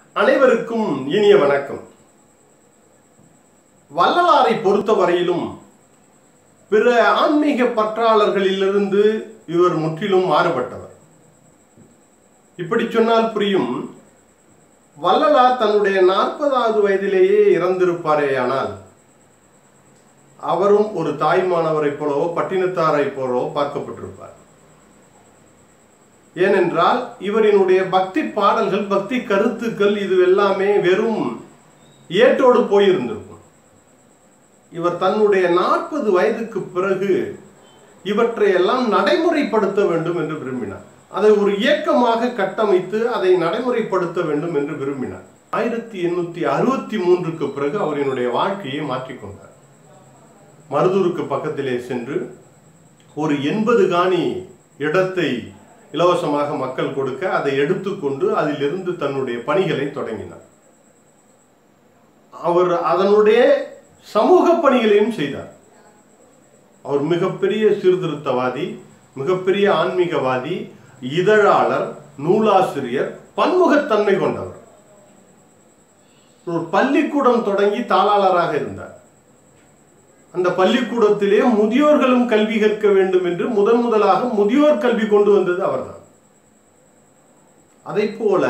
அனைவருக்கும் இனிய வணக்கம் வள்ளலாரை பொறுத்தவரையிலும் பிற ஆன்மீக பற்றாளர்களிலிருந்து இவர் முற்றிலும் மாறுபட்டவர் இப்படி சொன்னால் புரியும் வள்ளலார் தன்னுடைய நாற்பதாவது வயதிலேயே இறந்திருப்பாரேயானால் அவரும் ஒரு தாய்மானவரைப் போலவோ பட்டினத்தாரைப் போலவோ பார்க்கப்பட்டிருப்பார் ஏனென்றால் இவரினுடைய பக்தி பாடல்கள் பக்தி கருத்துக்கள் இது எல்லாமே வெறும் ஏட்டோடு போயிருந்திருக்கும் இவர் தன்னுடைய நாற்பது வயதுக்கு பிறகு இவற்றை எல்லாம் நடைமுறைப்படுத்த வேண்டும் என்று விரும்பினார் அதை ஒரு இயக்கமாக கட்டமைத்து அதை நடைமுறைப்படுத்த வேண்டும் என்று விரும்பினார் ஆயிரத்தி எண்ணூத்தி அறுபத்தி மூன்றுக்கு பிறகு அவரினுடைய வாழ்க்கையை மாற்றிக்கொண்டார் மருதூருக்கு பக்கத்திலே சென்று ஒரு எண்பது காணி இடத்தை இலவசமாக மக்கள் கொடுக்க அதை எடுத்துக்கொண்டு அதிலிருந்து தன்னுடைய பணிகளை தொடங்கினார் அவர் அதனுடைய சமூக பணிகளையும் செய்தார் அவர் மிகப்பெரிய சீர்திருத்தவாதி மிகப்பெரிய ஆன்மீகவாதி இதழாளர் நூலாசிரியர் பன்முகத்தன்மை கொண்டவர் ஒரு பள்ளிக்கூடம் தொடங்கி தாளாளராக இருந்தார் அந்த பள்ளிக்கூடத்திலே முதியோர்களும் கல்வி கற்க வேண்டும் என்று முதன் முதலாக முதியோர் கல்வி கொண்டு வந்தது அவர்தான் அதை போல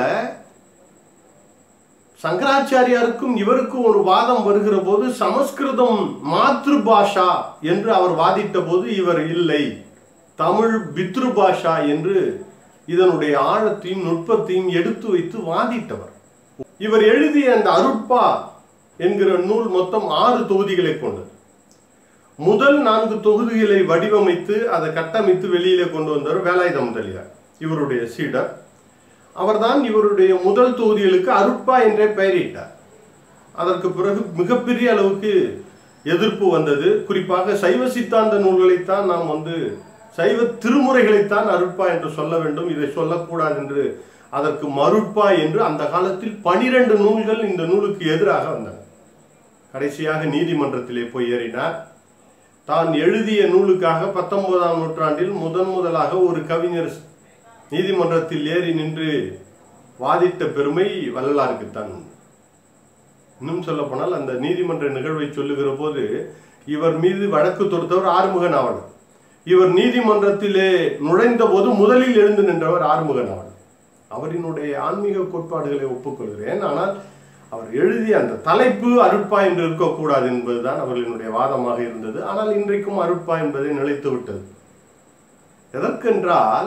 சங்கராச்சாரியாருக்கும் இவருக்கும் ஒரு வாதம் வருகிற போது சமஸ்கிருதம் மாத்ரு பாஷா என்று அவர் வாதிட்ட போது இவர் இல்லை தமிழ் பித்ரு பாஷா என்று இதனுடைய ஆழத்தையும் நுட்பத்தையும் எடுத்து வைத்து வாதிட்டவர் இவர் எழுதிய அந்த அருட்பா என்கிற நூல் மொத்தம் ஆறு தொகுதிகளை கொண்டது முதல் நான்கு தொகுதிகளை வடிவமைத்து அதை கட்டமைத்து வெளியிலே கொண்டு வந்தவர் வேலாயுத முதலியார் இவருடைய சீடர் அவர்தான் இவருடைய முதல் தொகுதிகளுக்கு அருட்பா என்றே பெயரிட்டார் அதற்கு பிறகு மிகப்பெரிய அளவுக்கு எதிர்ப்பு வந்தது குறிப்பாக சைவ சித்தாந்த நூல்களைத்தான் நாம் வந்து சைவ திருமுறைகளைத்தான் அருட்பா என்று சொல்ல வேண்டும் இதை சொல்லக்கூடாது என்று அதற்கு மருட்பா என்று அந்த காலத்தில் பனிரெண்டு நூல்கள் இந்த நூலுக்கு எதிராக வந்தன கடைசியாக நீதிமன்றத்திலே போய் ஏறினார் தான் எழுதிய நூலுக்காக பத்தொன்பதாம் நூற்றாண்டில் முதன் முதலாக ஒரு கவிஞர் நீதிமன்றத்தில் ஏறி நின்று வாதிட்ட பெருமை வள்ளலாருக்குத்தான் உண்டு இன்னும் சொல்ல போனால் அந்த நீதிமன்ற நிகழ்வை சொல்லுகிற போது இவர் மீது வழக்கு தொடுத்தவர் ஆறுமுக நாவலர் இவர் நீதிமன்றத்திலே நுழைந்த போது முதலில் எழுந்து நின்றவர் ஆறுமுக நாவலர் அவரினுடைய ஆன்மீக கோட்பாடுகளை ஒப்புக்கொள்கிறேன் ஆனால் அவர் எழுதிய அந்த தலைப்பு அருட்பா என்று இருக்கக்கூடாது என்பதுதான் அவர்களினுடைய வாதமாக இருந்தது ஆனால் இன்றைக்கும் அருட்பா என்பதை நிலைத்து விட்டது எதற்கென்றால்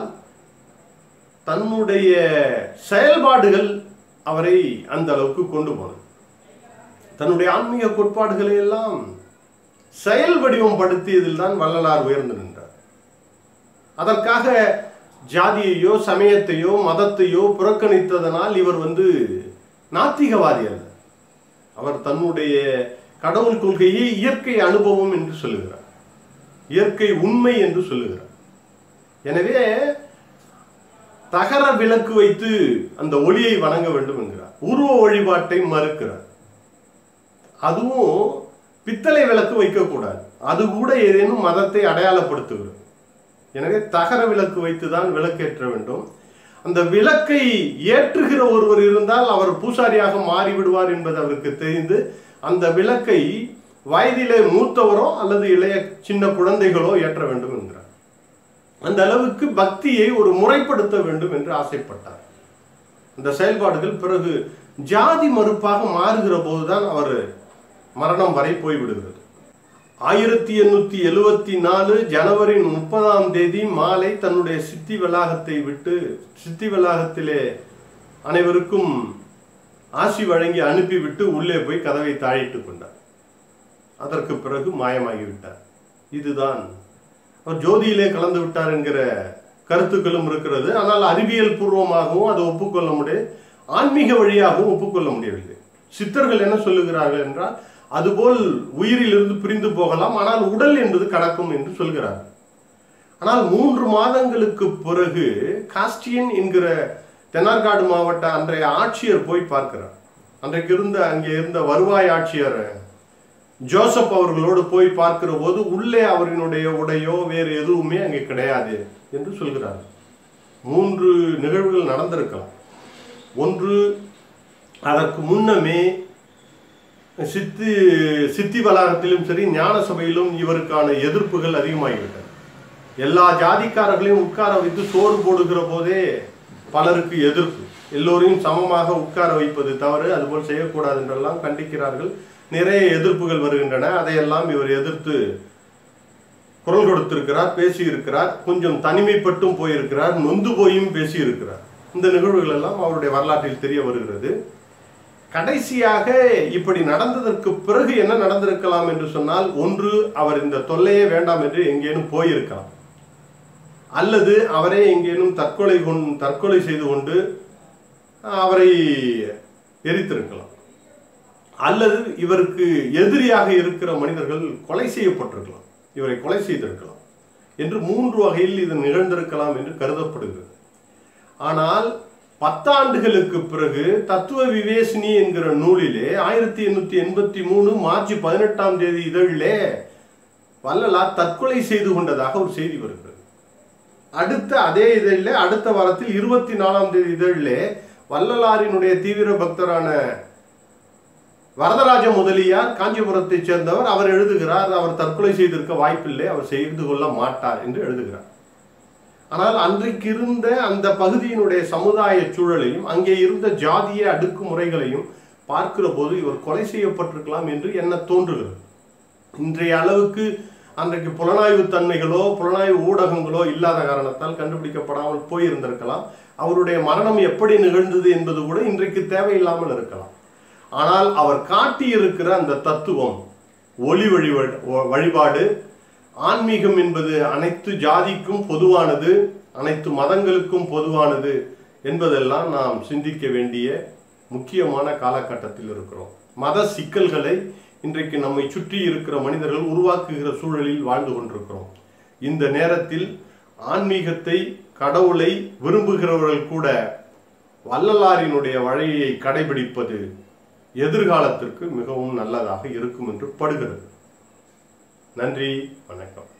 தன்னுடைய செயல்பாடுகள் அவரை அந்த அளவுக்கு கொண்டு போனது தன்னுடைய ஆன்மீக கோட்பாடுகளை எல்லாம் செயல் வடிவம் படுத்தியதில் தான் வள்ளலார் உயர்ந்து நின்றார் அதற்காக ஜாதியையோ சமயத்தையோ மதத்தையோ புறக்கணித்ததனால் இவர் வந்து நாத்திகவாதி அல்ல அவர் தன்னுடைய கடவுள் கொள்கையை இயற்கை அனுபவம் என்று சொல்லுகிறார் இயற்கை உண்மை என்று சொல்லுகிறார் எனவே தகர விளக்கு வைத்து அந்த ஒளியை வணங்க வேண்டும் என்கிறார் உருவ வழிபாட்டை மறுக்கிறார் அதுவும் பித்தளை விளக்கு வைக்கக்கூடாது அது கூட ஏதேனும் மதத்தை அடையாளப்படுத்துகிறது எனவே தகர விளக்கு வைத்துதான் விளக்கேற்ற வேண்டும் அந்த விளக்கை ஏற்றுகிற ஒருவர் இருந்தால் அவர் பூசாரியாக மாறிவிடுவார் என்பது அவருக்கு தெரிந்து அந்த விளக்கை வயதிலே மூத்தவரோ அல்லது இளைய சின்ன குழந்தைகளோ ஏற்ற வேண்டும் என்கிறார் அந்த அளவுக்கு பக்தியை ஒரு முறைப்படுத்த வேண்டும் என்று ஆசைப்பட்டார் அந்த செயல்பாடுகள் பிறகு ஜாதி மறுப்பாக மாறுகிற போதுதான் அவர் மரணம் வரை போய்விடுகிறது ஆயிரத்தி எண்ணூத்தி எழுவத்தி நாலு ஜனவரி முப்பதாம் தேதி மாலை தன்னுடைய சித்தி வளாகத்தை விட்டு சித்தி வளாகத்திலே அனைவருக்கும் ஆசி வழங்கி அனுப்பிவிட்டு உள்ளே போய் கதவை தாழிட்டு கொண்டார் அதற்கு பிறகு மாயமாகிவிட்டார் இதுதான் அவர் ஜோதியிலே கலந்து விட்டார் என்கிற கருத்துக்களும் இருக்கிறது ஆனால் அறிவியல் பூர்வமாகவும் அதை ஒப்புக்கொள்ள முடியும் ஆன்மீக வழியாகவும் ஒப்புக்கொள்ள முடியவில்லை சித்தர்கள் என்ன சொல்லுகிறார்கள் என்றால் அதுபோல் உயிரிலிருந்து பிரிந்து போகலாம் ஆனால் உடல் என்பது கடக்கும் என்று சொல்கிறார் ஆனால் மூன்று மாதங்களுக்கு பிறகு காஸ்டியன் என்கிற தென்னார்காடு மாவட்ட அன்றைய ஆட்சியர் போய் பார்க்கிறார் அன்றைக்கு இருந்த அங்கே இருந்த வருவாய் ஆட்சியர் ஜோசப் அவர்களோடு போய் பார்க்கிற போது உள்ளே அவரினுடைய உடையோ வேறு எதுவுமே அங்கே கிடையாது என்று சொல்கிறார் மூன்று நிகழ்வுகள் நடந்திருக்கலாம் ஒன்று அதற்கு முன்னமே சித்தி சித்தி வளாகத்திலும் சரி ஞான சபையிலும் இவருக்கான எதிர்ப்புகள் அதிகமாகிவிட்டன எல்லா ஜாதிக்காரர்களையும் உட்கார வைத்து சோறு போடுகிற போதே பலருக்கு எதிர்ப்பு எல்லோரையும் சமமாக உட்கார வைப்பது தவறு அதுபோல் செய்யக்கூடாது என்றெல்லாம் கண்டிக்கிறார்கள் நிறைய எதிர்ப்புகள் வருகின்றன அதையெல்லாம் இவர் எதிர்த்து குரல் கொடுத்திருக்கிறார் பேசியிருக்கிறார் கொஞ்சம் தனிமைப்பட்டும் போயிருக்கிறார் நொந்து போயும் பேசியிருக்கிறார் இந்த நிகழ்வுகள் எல்லாம் அவருடைய வரலாற்றில் தெரிய வருகிறது கடைசியாக இப்படி நடந்ததற்கு பிறகு என்ன நடந்திருக்கலாம் என்று சொன்னால் ஒன்று அவர் இந்த தொல்லையே வேண்டாம் என்று எங்கேனும் போயிருக்கலாம் அல்லது அவரே எங்கேனும் தற்கொலை கொண் தற்கொலை செய்து கொண்டு அவரை எரித்திருக்கலாம் அல்லது இவருக்கு எதிரியாக இருக்கிற மனிதர்கள் கொலை செய்யப்பட்டிருக்கலாம் இவரை கொலை செய்திருக்கலாம் என்று மூன்று வகையில் இது நிகழ்ந்திருக்கலாம் என்று கருதப்படுகிறது ஆனால் பத்தாண்டுகளுக்கு பிறகு தத்துவ விவேசினி என்கிற நூலிலே ஆயிரத்தி எண்ணூத்தி எண்பத்தி மூணு மார்ச் பதினெட்டாம் தேதி இதழிலே வள்ளலார் தற்கொலை செய்து கொண்டதாக ஒரு செய்தி வருகிறது அடுத்த அதே இதழிலே அடுத்த வாரத்தில் இருபத்தி நாலாம் தேதி இதழிலே வள்ளலாரினுடைய தீவிர பக்தரான வரதராஜ முதலியார் காஞ்சிபுரத்தைச் சேர்ந்தவர் அவர் எழுதுகிறார் அவர் தற்கொலை செய்திருக்க வாய்ப்பில்லை அவர் செய்து கொள்ள மாட்டார் என்று எழுதுகிறார் ஆனால் அன்றைக்கு இருந்த அந்த பகுதியினுடைய சமுதாய சூழலையும் அங்கே இருந்த ஜாதிய அடுக்குமுறைகளையும் பார்க்கிற போது இவர் கொலை செய்யப்பட்டிருக்கலாம் என்று என்ன தோன்றுகிறது இன்றைய அளவுக்கு அன்றைக்கு புலனாய்வு தன்மைகளோ புலனாய்வு ஊடகங்களோ இல்லாத காரணத்தால் கண்டுபிடிக்கப்படாமல் போயிருந்திருக்கலாம் அவருடைய மரணம் எப்படி நிகழ்ந்தது என்பது கூட இன்றைக்கு தேவையில்லாமல் இருக்கலாம் ஆனால் அவர் காட்டியிருக்கிற அந்த தத்துவம் ஒளி வழிபாடு வழிபாடு ஆன்மீகம் என்பது அனைத்து ஜாதிக்கும் பொதுவானது அனைத்து மதங்களுக்கும் பொதுவானது என்பதெல்லாம் நாம் சிந்திக்க வேண்டிய முக்கியமான காலகட்டத்தில் இருக்கிறோம் மத சிக்கல்களை இன்றைக்கு நம்மை சுற்றி இருக்கிற மனிதர்கள் உருவாக்குகிற சூழலில் வாழ்ந்து கொண்டிருக்கிறோம் இந்த நேரத்தில் ஆன்மீகத்தை கடவுளை விரும்புகிறவர்கள் கூட வள்ளலாரினுடைய வழியை கடைபிடிப்பது எதிர்காலத்திற்கு மிகவும் நல்லதாக இருக்கும் என்று படுகிறது நன்றி வணக்கம்